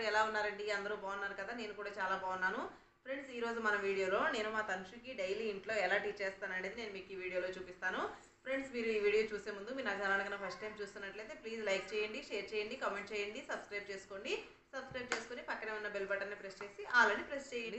ఎలా ఉన్నారండి అందరూ బాగున్నారు కదా నేను కూడా చాలా బాగున్నాను ఫ్రెండ్స్ ఈ రోజు మన వీడియోలో నేను మా తనుషుకి డైలీ ఇంట్లో ఎలా టీచ్ చేస్తాను అనేది నేను మీకు ఈ వీడియోలో చూపిస్తాను ఫ్రెండ్స్ మీరు ఈ వీడియో చూసే ముందు మీరు నా ఛానల్ కన్నా ఫస్ట్ టైం చూస్తున్నట్లయితే ప్లీజ్ లైక్ చేయండి షేర్ చేయండి కామెంట్ చేయండి సబ్స్క్రైబ్ చేసుకోండి సబ్స్క్రైబ్ చేసుకొని పక్కనే ఉన్న బెల్ బటన్ని ప్రెస్ చేసి ఆల్రెడీ ప్రెస్ చేయండి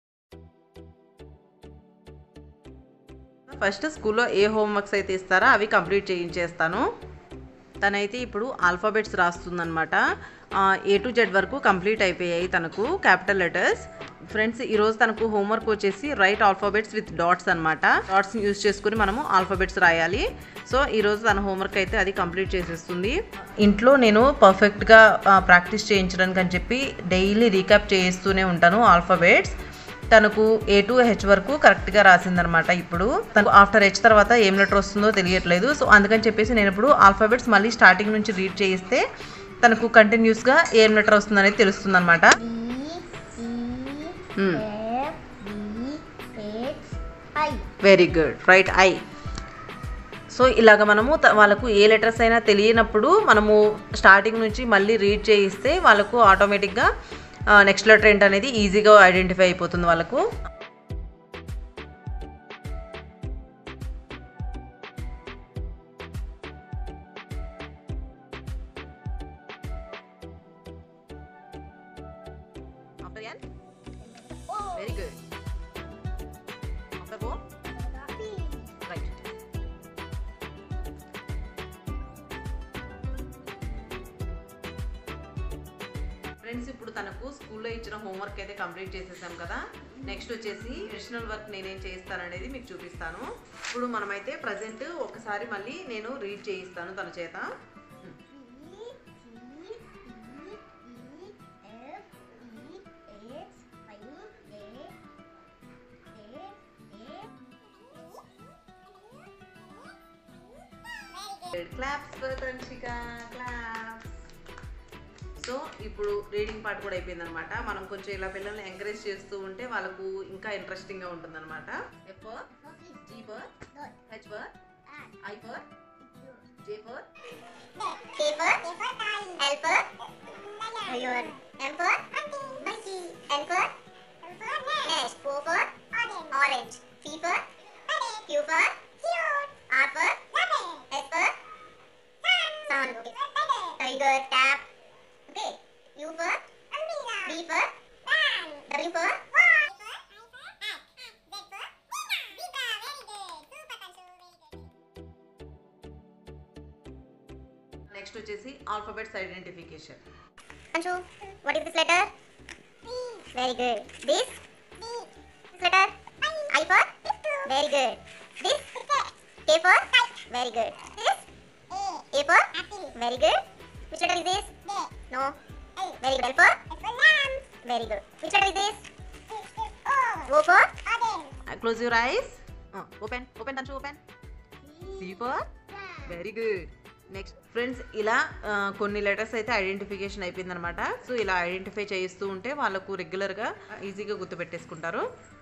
ఫస్ట్ స్కూల్లో ఏ హోంవర్క్స్ అయితే ఇస్తారో అవి కంప్లీట్ చేయించేస్తాను తనైతే ఇప్పుడు ఆల్ఫాబెట్స్ రాస్తుందనమాట ఏ టు జెడ్ వరకు కంప్లీట్ అయిపోయాయి తనకు క్యాపిటల్ లెటర్స్ ఫ్రెండ్స్ ఈరోజు తనకు హోంవర్క్ వచ్చేసి రైట్ ఆల్ఫాబెట్స్ విత్ డాట్స్ అనమాట డాట్స్ యూజ్ చేసుకుని మనము ఆల్ఫాబెట్స్ రాయాలి సో ఈరోజు తన హోంవర్క్ అయితే అది కంప్లీట్ చేసేస్తుంది ఇంట్లో నేను పర్ఫెక్ట్గా ప్రాక్టీస్ చేయించడానికి అని చెప్పి డైలీ రీక్యాప్ చేయిస్తూనే ఉంటాను ఆల్ఫాబెట్స్ తనకు ఏ టు హెచ్ వరకు కరెక్ట్గా రాసిందనమాట ఇప్పుడు తనకు ఆఫ్టర్ హెచ్ తర్వాత ఏం లెటర్ వస్తుందో తెలియట్లేదు సో అందుకని చెప్పేసి నేను ఇప్పుడు ఆల్ఫాబెట్స్ మళ్ళీ స్టార్టింగ్ నుంచి రీడ్ చేయిస్తే తనకు కంటిన్యూస్గా ఏం లెటర్ వస్తుందనేది తెలుస్తుంది అనమాట D, E, F, B, H, I. Very good right I so ఇలాగ మనము త- వాళ్ళకు ఏ లెటర్స్ అయినా తెలియనప్పుడు మనము స్టార్టింగ్ నుంచి మళ్ళీ రీడ్ చేయిస్తే వాళ్ళకు ఆటోమేటిక్గా నెక్స్ట్ లెటర్ ఏంటనేది ఈజీగా ఐడెంటిఫై అయిపోతుంది వాళ్ళకు After N? Very good. After O? Right. Friends ఇప్పుడు తనకు స్కూల్లో ఇచ్చిన హోంవర్క్ అయితే కంప్లీట్ చేసేసాం కదా నెక్స్ట్ వచ్చేసి అడిషనల్ వర్క్ నేనేం చేస్తాననేది మీకు చూపిస్తాను ఇప్పుడు మనమైతే ప్రజెంట్ ఒకసారి మళ్ళీ నేను రీడ్ చేయిస్తాను తన చేత క్లాప్స్ తంచిక క్లాప్స్ సో ఇప్పుడు రీడింగ్ పార్ట్ కూడా అయిపోయింది అనమాట మనం కొంచెం ఇలా పిల్లల్ని ఎంకరేజ్ చేస్తూ ఉంటే వాళ్ళకు ఇంకా ఇంట్రెస్టింగ్గా ఉంటుంది అనమాట F for G for H for I for J for K for L for your M for monkey N for nest O for orange P for Q for R for S for sun okay very good tap okay U for B for W for next వచ్చేసి alphabets identification Anshu, what is this letter? Very good. This? This letter? I for? Very good. This? K for? Very good. This? A for? Very good. Which letter is this? No. Very good. L for? Very good. Which letter is this? O for? Close your eyes open open తంచు open C for very good next friends ఇలా ఆ, కొన్ని letters అయితే identification అయిపోయిందనమాట so ఇలా identify చేయిస్తూ ఉంటే వాళ్ళకు రెగ్యులర్గా ఈజీగా గుర్తుపెట్టేసుకుంటారు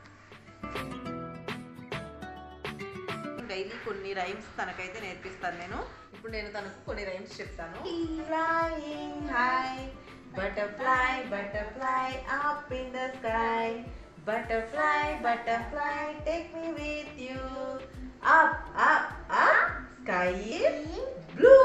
డైలీ కొన్ని రైమ్స్ తనకైతే నేర్పిస్తాను నేను ఇప్పుడు నేను తనకు కొన్ని రైమ్స్ చెప్తాను flying high butterfly butterfly up in the sky butterfly butterfly take me with you up up up sky is blue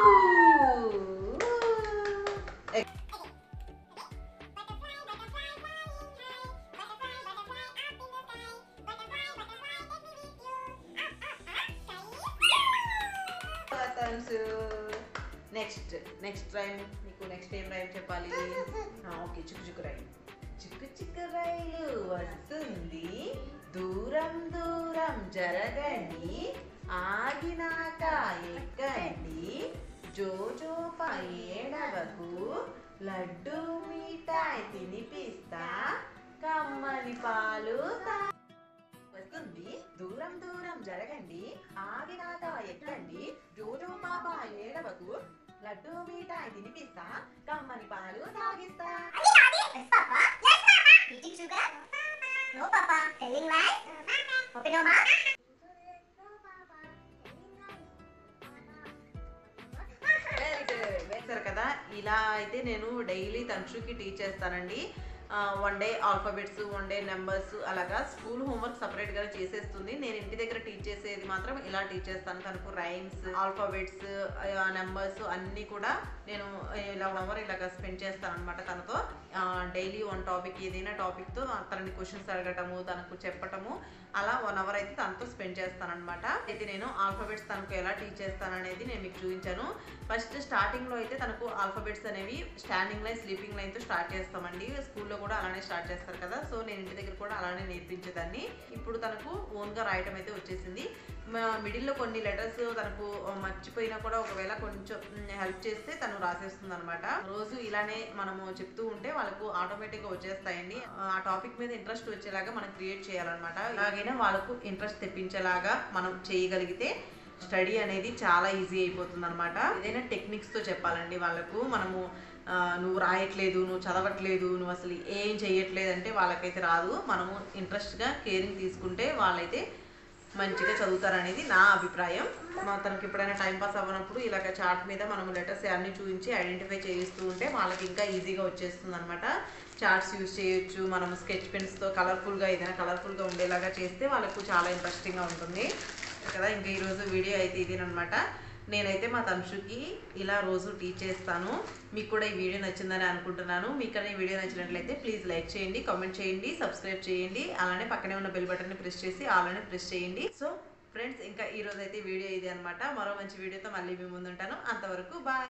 next next rhyme మీకు నెక్స్ట్ ఏం రైమ్ చెప్పాలి ఓకే చిక్కు చిక్కు రైమ్ చిక్కు చిక్కు రైలు వస్తుంది దూరం దూరం జరగండి ఆగినాక ఎక్కండి జోజోప ఏడవకు లడ్డు మిఠాయి తినిపిస్తా కమ్మని పాలు తా వస్తుంది దూరం దూరం జరగండి ఆగినాక ఎక్కండి జోజో పాప ఏడవకు లడ్డు మిఠాయి తినిపిస్తా కమ్మని పాలు తాగిస్తా Yes, Papa. Yes, Papa. Eating sugar? No, Papa. Telling lies? Open your mouth. Very good వేశారు కదా ఇలా అయితే నేను డైలీ తనుషుకి టీచ్ చేస్తానండి one day alphabets one day numbers అలాగా స్కూల్ హోంవర్క్ సపరేట్గా చేసేస్తుంది నేను ఇంటి దగ్గర టీచ్ చేసేది మాత్రం ఇలా టీచ్ చేస్తాను తనకు రైమ్స్ ఆల్ఫాబెట్స్ నెంబర్స్ అన్నీ కూడా నేను ఇలా వన్ అవర్ ఇలాగ స్పెండ్ చేస్తాను అనమాట తనతో డైలీ వన్ టాపిక్ ఏదైనా టాపిక్తో తనని క్వశ్చన్స్ అడగటము తనకు చెప్పటము అలా వన్ అవర్ అయితే తనతో స్పెండ్ చేస్తాను అనమాట అయితే నేను ఆల్ఫాబెట్స్ తనకు ఎలా టీచ్ చేస్తాను అనేది నేను మీకు చూపించాను ఫస్ట్ స్టార్టింగ్లో అయితే తనకు ఆల్ఫాబెట్స్ అనేవి స్టాండింగ్ లైన్ స్లీపింగ్ లైన్తో స్టార్ట్ చేస్తామండి స్కూల్లో కూడా అలానే స్టార్ట్ చేస్తారు కదా సో నేను ఇంటి దగ్గర కూడా అలానే నేర్పించేదాన్ని ఇప్పుడు తనకు ఓన్గా రాయటం అయితే వచ్చేసింది మిడిల్లో కొన్ని లెటర్స్ తనకు మర్చిపోయినా కూడా ఒకవేళ కొంచెం హెల్ప్ చేస్తే తను రాసేస్తుంది అనమాట రోజు ఇలానే మనము చెప్తూ ఉంటే వాళ్ళకు ఆటోమేటిక్గా వచ్చేస్తాయండి ఆ టాపిక్ మీద ఇంట్రెస్ట్ వచ్చేలాగా మనం క్రియేట్ చేయాలన్నమాట అలాగైనా వాళ్ళకు ఇంట్రెస్ట్ తెప్పించేలాగా మనం చేయగలిగితే స్టడీ అనేది చాలా ఈజీ అయిపోతుంది అనమాట ఏదైనా టెక్నిక్స్తో చెప్పాలండి వాళ్ళకు మనము ఆ, నువ్వు రాయట్లేదు నువ్వు చదవట్లేదు నువ్వు అసలు ఏం చేయట్లేదు అంటే వాళ్ళకైతే రాదు మనము ఇంట్రెస్ట్గా కేరింగ్ తీసుకుంటే వాళ్ళైతే మంచిగా చదువుతారనేది నా అభిప్రాయం మా తనకి ఎప్పుడైనా టైం పాస్ అవ్వనప్పుడు ఇలాగ చార్ట్ మీద మనం లెటర్స్ అన్ని చూపించి ఐడెంటిఫై చేయిస్తూ ఉంటే వాళ్ళకి ఇంకా ఈజీగా వచ్చేస్తుంది అనమాట చార్ట్స్ యూజ్ చేయొచ్చు మనం స్కెచ్ పెన్స్తో కలర్ఫుల్గా ఏదైనా కలర్ఫుల్గా ఉండేలాగా చేస్తే వాళ్ళకు చాలా ఇంట్రెస్టింగ్గా ఉంటుంది కదా ఇంకా ఈరోజు వీడియో అయితే ఇదేనమాట నేనైతే మా తనుషుకి ఇలా రోజు టీచ్ చేస్తాను మీకు కూడా ఈ వీడియో నచ్చిందని అనుకుంటున్నాను మీకు కానీ ఈ వీడియో నచ్చినట్లయితే ప్లీజ్ లైక్ చేయండి కామెంట్ చేయండి సబ్స్క్రైబ్ చేయండి అలానే పక్కనే ఉన్న బెల్ బటన్ని ప్రెస్ చేసి అలానే ప్రెస్ చేయండి సో ఫ్రెండ్స్ ఇంకా ఈ రోజు అయితే వీడియో ఇదే అనమాట మరో మంచి వీడియోతో మళ్ళీ మీ ముందుంటాను అంతవరకు బాయ్